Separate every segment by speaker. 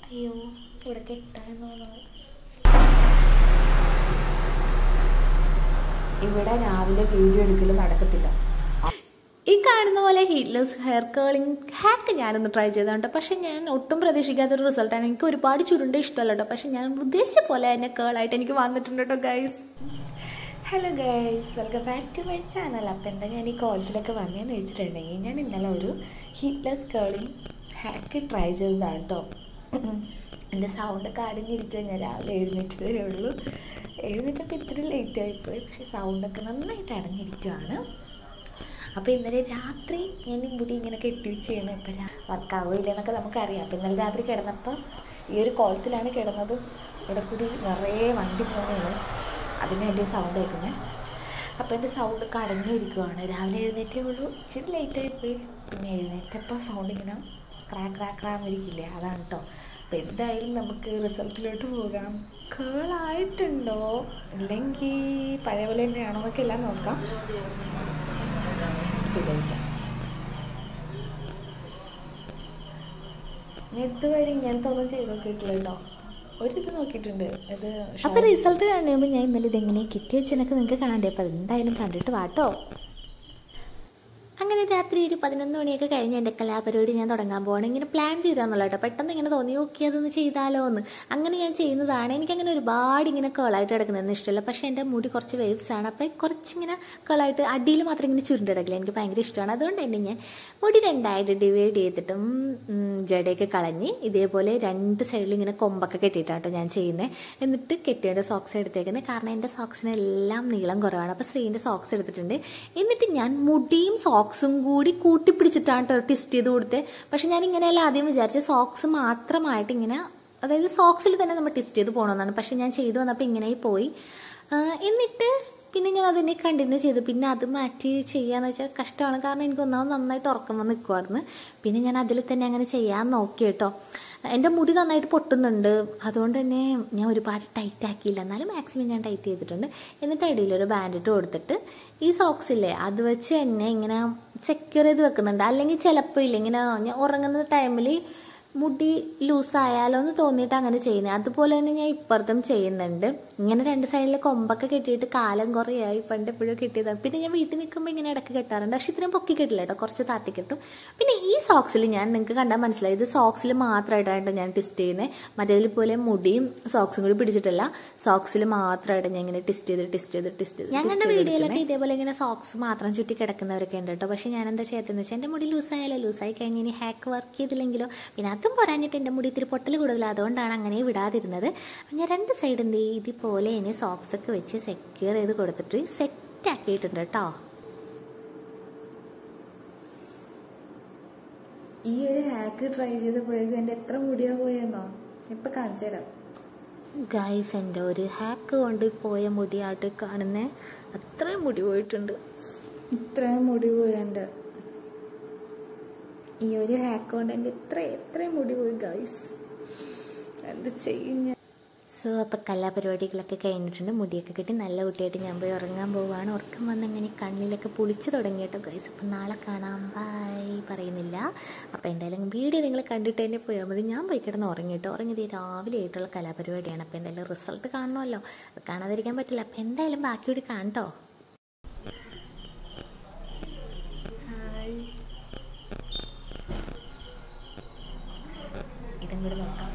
Speaker 1: അയ്യോ ഇവിടെ കെട്ടാൻ
Speaker 2: ഇവിടെ രാവിലെ വീഡിയോ എടുക്കൽ നടക്കത്തില്ല
Speaker 1: ഈ കാണുന്ന പോലെ ഹീറ്റ്ലെസ് ഹെയർ കേളിംഗ് ഹാക്ക് ഞാനൊന്ന് ട്രൈ ചെയ്തോണ്ട് പക്ഷെ ഞാൻ ഒട്ടും പ്രതീക്ഷിക്കാത്തൊരു റിസൾട്ടാണ് എനിക്ക് ഒരുപാട് ചുരുണ്ട ഇഷ്ടമല്ല കേട്ടോ പക്ഷെ ഞാൻ ഉദ്ദേശിച്ച പോലെ തന്നെ കേളായിട്ട് എനിക്ക് വന്നിട്ടുണ്ട് കേട്ടോ guys hello guys welcome back to my channel അപ്പോൾ എന്താ ഞാൻ ഈ കോളേജിലൊക്കെ വന്നതെന്ന് വെച്ചിട്ടുണ്ടെങ്കിൽ ഞാൻ ഇന്നലെ ഒരു ഹീറ്റ്ലെസ് കേളിംഗ് ഹാക്ക് ട്രൈ ചെയ്തതാണ് കേട്ടോ എൻ്റെ സൗണ്ടൊക്കെ അടഞ്ഞിരിക്കുക ഞാൻ രാവിലെ എഴുന്നേറ്റതേ ഉള്ളൂ എഴുന്നേറ്റപ്പോൾ ഇത്തിരി ലേറ്റ് ആയിപ്പോയി പക്ഷേ സൗണ്ടൊക്കെ നന്നായിട്ട് അടഞ്ഞിരിക്കുകയാണ് അപ്പോൾ ഇന്നലെ രാത്രി ഞാൻ ഈ മുടി ഇങ്ങനെ കെട്ടി വെച്ചാണ് ഇപ്പം വർക്കാവില്ല എന്നൊക്കെ നമുക്കറിയാം അപ്പോൾ ഇന്നലെ രാത്രി കിടന്നപ്പോൾ ഈ ഒരു കോളത്തിലാണ് കിടന്നത് ഇവിടെ കൂടി നിറയെ വണ്ടി പോകുന്നത് അതിന് എൻ്റെ സൗണ്ട് കേൾക്കുന്നത് അപ്പോൾ എൻ്റെ സൗണ്ട് കടഞ്ഞു ഇരിക്കുവാണ് രാവിലെ എഴുന്നേറ്റേ ഉള്ളൂ ഇച്ചിരി ലേറ്റായി പോയി പിന്നെ എഴുന്നേറ്റപ്പോൾ സൗണ്ട് ഇങ്ങനെ ക്രാ ക്രാ ക്രാന്നിരിക്കില്ലേ അതാണ് കേട്ടോ അപ്പോൾ എന്തായാലും നമുക്ക് റിസൾട്ടിലോട്ട് പോകാം കേളായിട്ടുണ്ടോ ഇല്ലെങ്കിൽ പഴയ പോലെ തന്നെയാണോ എന്നൊക്കെ എല്ലാം നോക്കാം സ്ഥിരമില്ല ഇതുവരെ ഇങ്ങനത്തെ ഒന്നും ചെയ്ത് നോക്കിയിട്ടില്ല കേട്ടോ ഒരിത് നോക്കിയിട്ടുണ്ട് ഇത്
Speaker 3: അപ്പോൾ റിസൾട്ട് കാണുമ്പോൾ ഞാൻ ഇന്നലെ ഇതെങ്ങനെ കിട്ടി വെച്ചെന്നൊക്കെ നിങ്ങൾക്ക് കാണണ്ടേ അപ്പോൾ അതെന്തായാലും കണ്ടിട്ട് വാട്ടോ അങ്ങനെ രാത്രി ഒരു പതിനൊന്ന് മണിയൊക്കെ കഴിഞ്ഞ് എൻ്റെ കലാപരിപാടി ഞാൻ തുടങ്ങാൻ പോവാണ് ഇങ്ങനെ പ്ലാൻ ചെയ്താന്നുള്ള കേട്ടോ പെട്ടെന്ന് ഇങ്ങനെ തോന്നി ഓക്കെ അതൊന്ന് ചെയ്താലോ എന്ന് അങ്ങനെ ഞാൻ ചെയ്യുന്നതാണ് എനിക്കങ്ങനെ ഒരുപാട് ഇങ്ങനെ കേളായിട്ട് കിടക്കുന്നതെന്ന് ഇഷ്ടമല്ല പക്ഷേ എൻ്റെ മുടി കുറച്ച് വേവ്സ് ആണ് അപ്പോൾ കുറച്ചിങ്ങനെ കേളായിട്ട് അടിയിൽ മാത്രം ഇങ്ങനെ ചുരുണ്ടിടക്കില്ല എനിക്ക് ഭയങ്കര ഇഷ്ടമാണ് അതുകൊണ്ട് തന്നെ ഞാൻ മുടി രണ്ടായിട്ട് ഡിവൈഡ് ചെയ്തിട്ടും ഉം, ജടയൊക്കെ കളഞ്ഞ് ഇതേപോലെ രണ്ട് സൈഡിലും ഇങ്ങനെ കൊമ്പൊക്കെ കെട്ടിയിട്ടാട്ടോ ഞാൻ ചെയ്യുന്നത് എന്നിട്ട് കെട്ടിയുടെ സോക്സ് എടുത്തേക്കുന്നത് കാരണം എൻ്റെ സോക്സിനെല്ലാം നീളം കുറവാണ് അപ്പോൾ ശ്രീൻ്റെ സോക്സ് എടുത്തിട്ടുണ്ട് എന്നിട്ട് ഞാൻ മുടിയും സോക്സും കൂടി കൂട്ടിപ്പിടിച്ചിട്ടാണ് കേട്ടോ ട്വിസ്റ്റ് ചെയ്ത് കൊടുത്തത് പക്ഷെ ഞാൻ ഇങ്ങനെയല്ല ആദ്യം വിചാരിച്ചത് സോക്സ് മാത്രമായിട്ട് ഇങ്ങനെ അതായത് സോക്സിൽ തന്നെ നമ്മൾ ട്വിസ്റ്റ് ചെയ്ത് പോകണമെന്നാണ് പക്ഷെ ഞാൻ ചെയ്തു വന്നപ്പോൾ ഇങ്ങനെ പോയി ആ, എന്നിട്ട് പിന്നെ ഞാൻ അതിനെ കണ്ടിന്യൂ ചെയ്തു പിന്നെ അത് മാറ്റി ചെയ്യാന്ന് വെച്ചാൽ കഷ്ടമാണ് കാരണം എനിക്ക് ഒന്നാമത് നന്നായിട്ട് ഉറക്കം വന്ന് നിൽക്കുമായിരുന്നു പിന്നെ ഞാൻ അതിൽ തന്നെ അങ്ങനെ ചെയ്യാൻ നോക്കി കേട്ടോ എൻ്റെ മുടി നന്നായിട്ട് പൊട്ടുന്നുണ്ട് അതുകൊണ്ട് തന്നെ ഞാൻ ഒരുപാട് ടൈറ്റ് ആക്കിയില്ല എന്നാലും മാക്സിമം ഞാൻ ടൈറ്റ് ചെയ്തിട്ടുണ്ട് എന്നിട്ട് ഇടയിൽ ഒരു ബാൻഡിട്ട് കൊടുത്തിട്ട് ഈ സോക്സ് ഇല്ലേ അത് വെച്ച് എന്നെ ഇങ്ങനെ സെക്യൂർ ചെയ്ത് വെക്കുന്നുണ്ട് അല്ലെങ്കിൽ ചിലപ്പോൾ ഇല്ല ഇങ്ങനെ ഞാൻ ഉറങ്ങുന്ന ടൈമിൽ മുടി ലൂസായാലോ എന്ന് തോന്നിയിട്ട് അങ്ങനെ ചെയ്യുന്നത് അതുപോലെ തന്നെ ഞാൻ ഇപ്പുറത്തും ചെയ്യുന്നുണ്ട് ഇങ്ങനെ രണ്ട് സൈഡിൽ കൊമ്പൊക്കെ കെട്ടിയിട്ട് കാലം കുറേയായി പണ്ട് എപ്പോഴും കെട്ടിയതാണ് പിന്നെ ഞാൻ വീട്ടിൽ നിൽക്കുമ്പോൾ ഇങ്ങനെ ഇടയ്ക്ക് കെട്ടാറുണ്ട് പക്ഷെ ഇത്രയും പൊക്കി കെട്ടില്ല കേട്ടോ കുറച്ച് താത്തി കെട്ടും പിന്നെ ഈ സോക്സിൽ ഞാൻ നിങ്ങൾക്ക് കണ്ടാൽ മനസ്സിലായി ഇത് സോക്സിൽ മാത്രമായിട്ടാണ് ഞാൻ ടെസ്റ്റ് ചെയ്യുന്നത് മറ്റേതിൽ പോലെ മുടിയും സോക്സും കൂടി പിടിച്ചിട്ടില്ല സോക്സിൽ മാത്രമായിട്ട് ഞാൻ ഇങ്ങനെ ടെസ്റ്റ് ചെയ്ത് ടെസ്റ്റ് ചെയ്ത് ടെസ്റ്റ് ചെയ്ത് ഞാൻ കണ്ട വീഡിയോയിലൊക്കെ ഇതേപോലെ ഇങ്ങനെ സോക്സ് മാത്രം ചുറ്റി കിടക്കുന്നവരൊക്കെ ഉണ്ട് കേട്ടോ പക്ഷെ ഞാൻ എന്താ ചെയ്തതെന്ന് വെച്ചാൽ എൻ്റെ മുടി ലൂസായാലോ ലൂസായി കഴിഞ്ഞ് ഇനി ഹാക്ക് വർക്ക് ചെയ്തില്ലെങ്കിലോ പിന്നെ അതും പോരാഞ്ഞിട്ട് എൻ്റെ മുടി ഇത്തിരി പൊട്ടൽ കൂടുതൽ അതുകൊണ്ടാണ് അങ്ങനെ വിടാതിരുന്നത് അപ്പം ഞാൻ രണ്ട് സൈഡ് എന്ത് ചെയ്യും ഇതുപോലെ ഇനി സോക്സ് ഒക്കെ വെച്ച് സെക്യൂർ ചെയ്ത് കൊടുത്തിട്ട് സെറ്റ് ആക്കിയിട്ടുണ്ട് കേട്ടോ
Speaker 2: ഈ ഒരു ഹാക്ക് ട്രൈ ചെയ്തപ്പോഴേക്കും എൻ്റെ എത്ര മുടിയാ പോയെന്നോ ഇപ്പൊ കാണിച്ചു തരാം
Speaker 3: ഗൈസ് എൻ്റെ ഒരു ഹാക്ക് കൊണ്ട് പോയ മുടിയായിട്ട് കാണുന്നേ അത്രയും മുടി പോയിട്ടുണ്ട്
Speaker 2: ഇത്രയും മുടി പോയി എൻ്റെ ഈ ഒരു ഹാക്ക് കൊണ്ട് എൻ്റെ ഇത്ര എത്രയും മുടി പോയി ഗൈസ് എന്ത് ചെയ്യും ഞാൻ
Speaker 3: സോ അപ്പോൾ കലാപരിപാടികളൊക്കെ കഴിഞ്ഞിട്ടുണ്ട് മുടിയൊക്കെ കെട്ടി നല്ല കുട്ടിയായിട്ട് ഞാൻ പോയി ഉറങ്ങാൻ പോവുകയാണ് ഉറക്കം വന്ന് അങ്ങനെ കണ്ണിലൊക്കെ പുളിച്ച് തുടങ്ങി കേട്ടോ ഗൈസ് അപ്പം നാളെ കാണാം ബൈ പറയുന്നില്ല അപ്പോൾ എന്തായാലും വീഡിയോ നിങ്ങൾ കണ്ടിട്ട് തന്നെ പോയാൽ മതി ഞാൻ പോയി കിടന്ന് ഉറങ്ങിയിട്ട് ഉറങ്ങിയത് രാവിലെ ആയിട്ടുള്ള കലാപരിപാടിയാണ് അപ്പോൾ എന്തായാലും റിസൾട്ട് കാണണമല്ലോ അത് കാണാതിരിക്കാൻ പറ്റില്ല അപ്പോൾ എന്തായാലും ബാക്കി കൂടി കാണട്ടോ
Speaker 1: ഇതും കൂടി നോക്കാം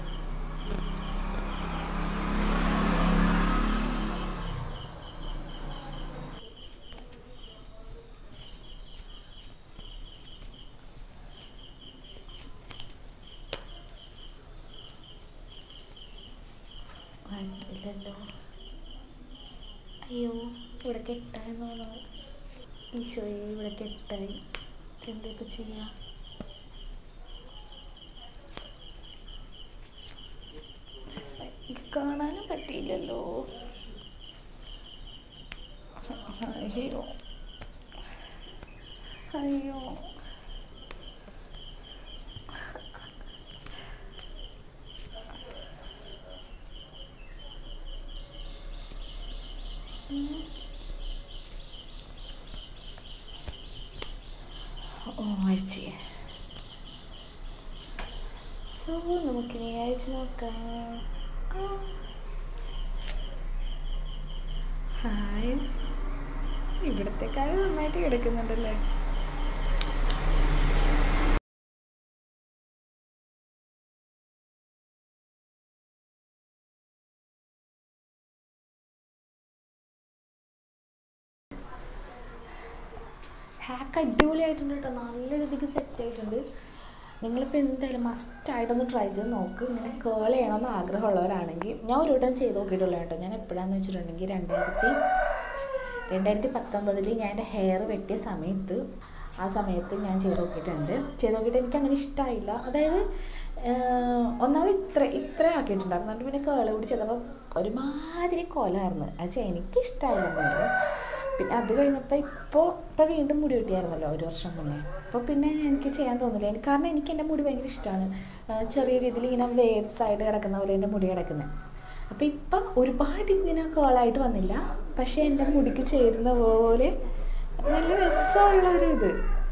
Speaker 1: ഇല്ലല്ലോ അയ്യോ ഇവിടെ കെട്ടായെന്നോ ഈശോയെ ഇവിടെ കെട്ടായി എന്താ ഇപ്പം ചെയ്യാം എനിക്ക് കാണാനും പറ്റിയില്ലല്ലോ അയ്യോ അയ്യോ ഓ അഴിച്ച്
Speaker 2: സോ നമുക്കിനി അയച്ചു നോക്കാം ഹായ് ഇവിടത്തെക്കാളും നന്നായിട്ട് കിടക്കുന്നുണ്ടല്ലേ ഹാക്ക് അടിപൊളിയായിട്ടുണ്ട് കേട്ടോ നല്ല രീതിക്ക് സെറ്റ് ആയിട്ടുണ്ട് നിങ്ങളിപ്പോൾ എന്തായാലും മസ്റ്റായിട്ടൊന്ന് ട്രൈ ചെയ്ത് നോക്ക് ഇങ്ങനെ കേൾ ചെയ്യണമെന്ന് ആഗ്രഹമുള്ളവരാണെങ്കിൽ ഞാൻ ഒരു വട്ടം ചെയ്ത് നോക്കിയിട്ടുള്ള കേട്ടോ ഞാൻ എപ്പോഴാന്ന് വെച്ചിട്ടുണ്ടെങ്കിൽ രണ്ടായിരത്തി രണ്ടായിരത്തി പത്തൊമ്പതിൽ ഞാൻ എൻ്റെ ഹെയർ വെട്ടിയ സമയത്ത് ആ സമയത്ത് ഞാൻ ചെയ്ത് നോക്കിയിട്ടുണ്ട് ചെയ്ത് നോക്കിയിട്ട് എനിക്ക് അങ്ങനെ ഇഷ്ടമായില്ല അതായത് ആഹ്, ഒന്നാമത് ഇത്ര ഇത്ര ആക്കിയിട്ടുണ്ടായിരുന്നു എന്നിട്ട് പിന്നെ കേള് കൂടി ചെയ്തപ്പോൾ ഒരുമാതിരി കൊലായിരുന്നു അത് ചെ- എനിക്ക് ഇഷ്ടമായില്ലെന്നായിരുന്നു പിന്നെ അത് കഴിഞ്ഞപ്പോൾ ഇപ്പോൾ ഇപ്പോൾ വീണ്ടും മുടി വെട്ടിയായിരുന്നല്ലോ ഒരു വർഷം മുന്നേ അപ്പോൾ പിന്നെ എനിക്ക് ചെയ്യാൻ തോന്നില്ല എനിക്ക് കാരണം എനിക്ക് എൻ്റെ മുടി ഭയങ്കര ഇഷ്ടമാണ് ചെറിയ രീതിയിൽ ഇങ്ങനെ വേവ്സ് ആയിട്ട് കിടക്കുന്ന പോലെ എൻ്റെ മുടി കിടക്കുന്നത് അപ്പോൾ ഇപ്പം ഒരുപാട് ഇങ്ങനെ കേളായിട്ട് വന്നില്ല പക്ഷേ എൻ്റെ മുടിക്ക് ചേരുന്ന പോലെ നല്ല രസമുള്ളൊരു ഇത്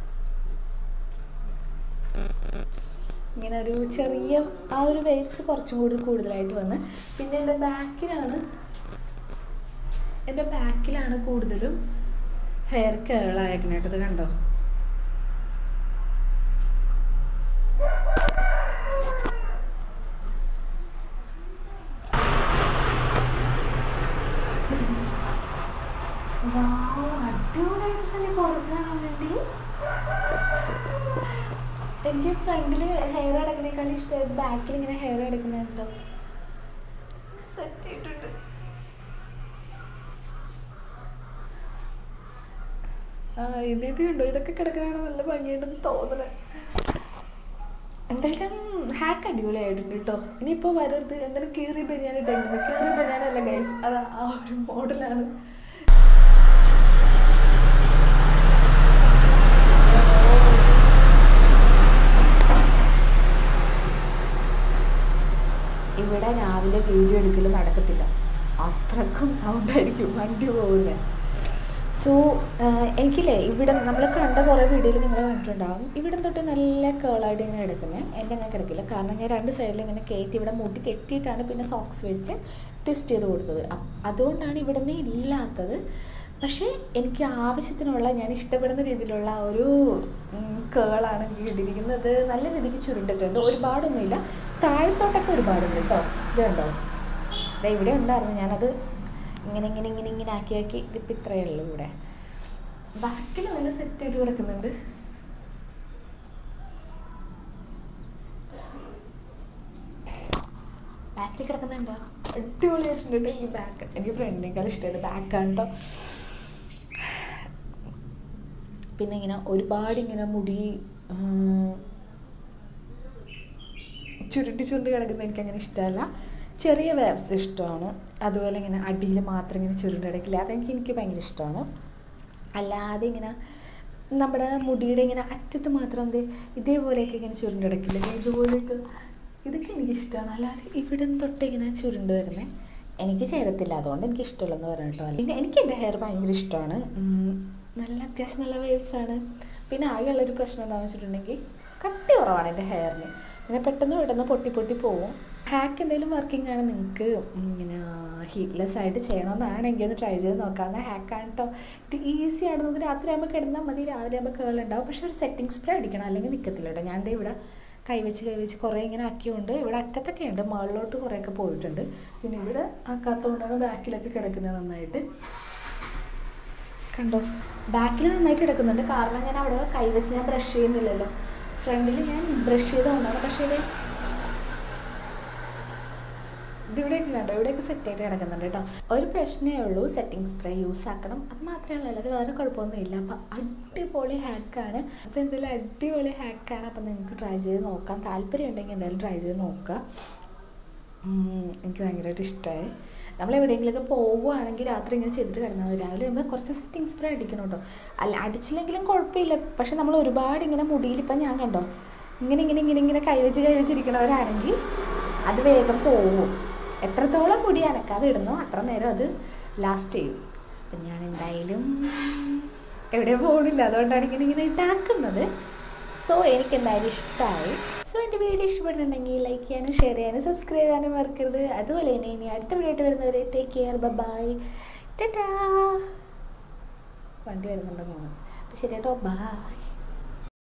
Speaker 2: ഇങ്ങനെ ഒരു ചെറിയ ആ ഒരു വേവ്സ് കുറച്ചും കൂടി കൂടുതലായിട്ട് വന്ന് പിന്നെ എൻ്റെ ബാക്കിലാണ് എൻ്റെ ബാക്കിലാണ് കൂടുതലും ഹെയർ കേളായേക്കണേട്ടോ ഇത് കണ്ടോ വാവ്, അടിപൊളിയായിട്ടുണ്ടല്ലേ പുറത്ത് കാണാൻ വേണ്ടി എനിക്ക് ഫ്രണ്ടിൽ ഹെയർ അടക്കണേക്കാളും ഇഷ്ടമായത് ബാക്കിൽ ഇങ്ങനെ ഹെയർ അടക്കുന്നുണ്ടോ സെറ്റ് ആയിട്ടുണ്ട് ആ ഇത് ഇത് കണ്ടോ ഇതൊക്കെ കിടക്കണാണ് നല്ല ഭംഗിയുണ്ടെന്ന് തോന്നണേ എന്തായാലും ഹാക്ക് അടിപൊളിയായിട്ടുണ്ട് കേട്ടോ ഇനിയിപ്പോൾ വരരുത് എന്തായാലും കീറി ബനിയാൻ ഇട്ടെങ്കിലും കീറി ബനിയാനല്ല ഗൈസ് അത് ആ ഒരു മോഡലാണ് ഇവിടെ രാവിലെ വീഡിയോ എടുക്കൽ നടക്കത്തില്ല അത്രക്കും സൗണ്ടായിരിക്കും വണ്ടി പോകുന്നത് സോ എനിക്കില്ലേ ഇവിടെ നമ്മൾ കണ്ട കുറേ വീഡിയോയിൽ നിങ്ങൾ കണ്ടിട്ടുണ്ടാവും ഇവിടെ തൊട്ട് നല്ല കേളായിട്ട് ഇങ്ങനെ എടുക്കുന്നത് എൻ്റെ അങ്ങനെ കിടക്കില്ല കാരണം ഞാൻ രണ്ട് സൈഡിൽ ഇങ്ങനെ കയറ്റി ഇവിടെ മുടി കെട്ടിയിട്ടാണ് പിന്നെ സോക്സ് വെച്ച് ട്വിസ്റ്റ് ചെയ്ത് കൊടുത്തത് അ- അതുകൊണ്ടാണ് ഇവിടെ നിന്ന് ഇല്ലാത്തത് പക്ഷേ എനിക്ക് ആവശ്യത്തിനുള്ള ഞാൻ ഇഷ്ടപ്പെടുന്ന രീതിയിലുള്ള ആ ഒരു കേളാണ് എനിക്ക് കിട്ടിയിരിക്കുന്നത് നല്ല രീതിക്ക് ചുരുണ്ടിട്ടുണ്ട് ഒരുപാടൊന്നുമില്ല താഴത്തോട്ടൊക്കെ ഒരുപാടുണ്ട് കേട്ടോ ഇത് കണ്ടോ ദേ ഇവിടെ ഉണ്ടായിരുന്നു ഞാനത് ഇങ്ങനെ ഇങ്ങനെ ഇങ്ങനെ ഇങ്ങനെ ആക്കി ആക്കി ഇതിപ്പോൾ ഇത്രയേ ഉള്ളൂ ഇവിടെ ബാക്കിൽ നല്ല സെറ്റ് ആയിട്ട് കിടക്കുന്നുണ്ട് ബാക്കിൽ കിടക്കുന്നുണ്ടോ അടിപൊളിയായിട്ടുണ്ട് കേട്ടോ ഈ ബാക്ക് എനിക്ക് ഫ്രണ്ടിനേക്കാൾ ഇഷ്ടമായത് ബാക്കാണ് കേട്ടോ പിന്നെ ഇങ്ങനെ ഒരുപാട് ഇങ്ങനെ മുടി ഉം, ചുരുട്ടി ചുരുട്ടി കിടക്കുന്നത് എനിക്ക് അങ്ങനെ ഇഷ്ടമല്ല ചെറിയ വേവ്സ് ഇഷ്ടമാണ് അതുപോലെ ഇങ്ങനെ അടിയിൽ മാത്രം ഇങ്ങനെ ചുരുണ്ട് കിടക്കില്ല അതെനിക്ക് എനിക്ക് ഭയങ്കര ഇഷ്ടമാണ് അല്ലാതെ ഇങ്ങനെ നമ്മുടെ മുടിയുടെ ഇങ്ങനെ അറ്റത്ത് മാത്രം ദേ ഇതേപോലെയൊക്കെ ഇങ്ങനെ ചുരുണ്ട് കിടക്കില്ല ഇതുപോലെയൊക്കെ ഇതൊക്കെ എനിക്ക് ഇഷ്ടമാണ് അല്ലാതെ ഇവിടെ നിന്ന് തൊട്ട് ഇങ്ങനെ ചുരുണ്ട് വരുന്നത് എനിക്ക് ചേരത്തില്ല അതുകൊണ്ട് എനിക്ക് ഇഷ്ടമില്ലെന്ന് പറയാം കേട്ടോ പിന്നെ എനിക്ക് എൻ്റെ ഹെയർ ഭയങ്കര ഇഷ്ടമാണ് ഉം, നല്ല അത്യാവശ്യം നല്ല വേവ്സ് ആണ് പിന്നെ ആകെയുള്ളൊരു പ്രശ്നം എന്താണെന്ന് വെച്ചിട്ടുണ്ടെങ്കിൽ കട്ടി കുറവാണ് എൻ്റെ ഹെയറിന് പിന്നെ പെട്ടെന്ന് പെട്ടെന്ന് പൊട്ടി പൊട്ടി പോവും ഹാക്ക് എന്തെങ്കിലും വർക്കിംഗ് ആണ് നിങ്ങൾക്ക് ഇങ്ങനെ ഹീറ്റ്ലെസ് ആയിട്ട് ചെയ്യണമെന്നാണെങ്കിൽ ഒന്ന് ട്രൈ ചെയ്ത് നോക്കാവുന്ന ഹാക്കാണ് കേട്ടോ ഇത് ഈസിയാണ് നമുക്ക് രാത്രി ആകുമ്പോൾ കിടന്നാൽ മതി രാവിലെ ആകുമ്പോൾ കേൾ ഉണ്ടാവും പക്ഷെ ഒരു സെറ്റിംഗ് സ്പ്രേ അടിക്കണം അല്ലെങ്കിൽ നിൽക്കത്തില്ല കേട്ടോ ഞാൻ ദേ ഇവിടെ കൈവച്ച് കൈവച്ച് കുറേ ഇങ്ങനെ ആക്കിയുണ്ട് ഇവിടെ അറ്റത്തൊക്കെ ഉണ്ട് മുകളിലോട്ട് കുറേയൊക്കെ പോയിട്ടുണ്ട് പിന്നെ ഇവിടെ ആക്കാത്തതുകൊണ്ടാണ് ബാക്കിലൊക്കെ കിടക്കുന്നത് നന്നായിട്ട് കണ്ടോ ബാക്കിൽ നന്നായിട്ട് കിടക്കുന്നുണ്ട് കാരണം ഞാൻ അവിടെ കൈവച്ച് ഞാൻ ബ്രഷ് ചെയ്യുന്നില്ലല്ലോ ഫ്രണ്ടിൽ ഞാൻ ബ്രഷ് ചെയ്തുകൊണ്ടാണ് പക്ഷേ ഇത് ഇതിവിടെയൊക്കെ കണ്ടോ ഇവിടെയൊക്കെ സെറ്റായിട്ട് കിടക്കുന്നുണ്ട് കേട്ടോ ഒരു പ്രശ്നമേ ഉള്ളൂ സെറ്റിംഗ് സ്പ്രേ യൂസ് ആക്കണം അത് മാത്രമേ ഉള്ളൂ അല്ലാതെ വേറെ കുഴപ്പമൊന്നുമില്ല അപ്പം അടിപൊളി ഹാക്കാണ് അപ്പോൾ എന്തായാലും അടിപൊളി ഹാക്കാണ് അപ്പം നിങ്ങൾക്ക് ട്രൈ ചെയ്ത് നോക്കാം താല്പര്യം ഉണ്ടെങ്കിൽ എന്തായാലും ട്രൈ ചെയ്ത് നോക്കുക ഉം, എനിക്ക് ഭയങ്കരമായിട്ട് ഇഷ്ടമായി നമ്മൾ എവിടെയെങ്കിലുമൊക്കെ പോകുവാണെങ്കിൽ രാത്രി ഇങ്ങനെ ചെയ്തിട്ട് കിടന്നാൽ മതി രാവിലെ ആകുമ്പോൾ കുറച്ച് സെറ്റിംഗ് സ്പ്രേ അടിക്കണം കേട്ടോ അല്ല അടിച്ചില്ലെങ്കിലും കുഴപ്പമില്ല പക്ഷെ നമ്മൾ ഒരുപാട് ഇങ്ങനെ മുടിയിൽ ഇപ്പം ഞാൻ കണ്ടോ ഇങ്ങനെ ഇങ്ങനെ ഇങ്ങനെ ഇങ്ങനെ കൈവച്ച് കൈവച്ചിരിക്കണവരാണെങ്കിൽ അത് വേഗം പോവും എത്രത്തോളം മുടി അനക്കാതെ ഇടുന്നോ അത്ര നേരം അത് ലാസ്റ്റ് ചെയ്യും അപ്പം ഞാൻ എന്തായാലും എവിടെയും പോകണില്ല അതുകൊണ്ടാണ് ഇങ്ങനെ ഇങ്ങനെ ഇട്ടാക്കുന്നത് സോ എനിക്ക് എന്തായാലും ഇഷ്ടമായി സോ എൻ്റെ വീഡിയോ ഇഷ്ടപ്പെട്ടിട്ടുണ്ടെങ്കിൽ ലൈക്ക് ചെയ്യാനും ഷെയർ ചെയ്യാനും സബ്സ്ക്രൈബ് ചെയ്യാനും മറക്കരുത് അതുപോലെ തന്നെ ഇനി അടുത്ത വീഡിയോ ആയിട്ട് വരുന്നവരെ ടേക്ക് കെയർ ബൈ ടാ വണ്ടി വരുന്നുണ്ടെന്ന് തോന്നുന്നു അപ്പോൾ ശരി കേട്ടോ ബൈ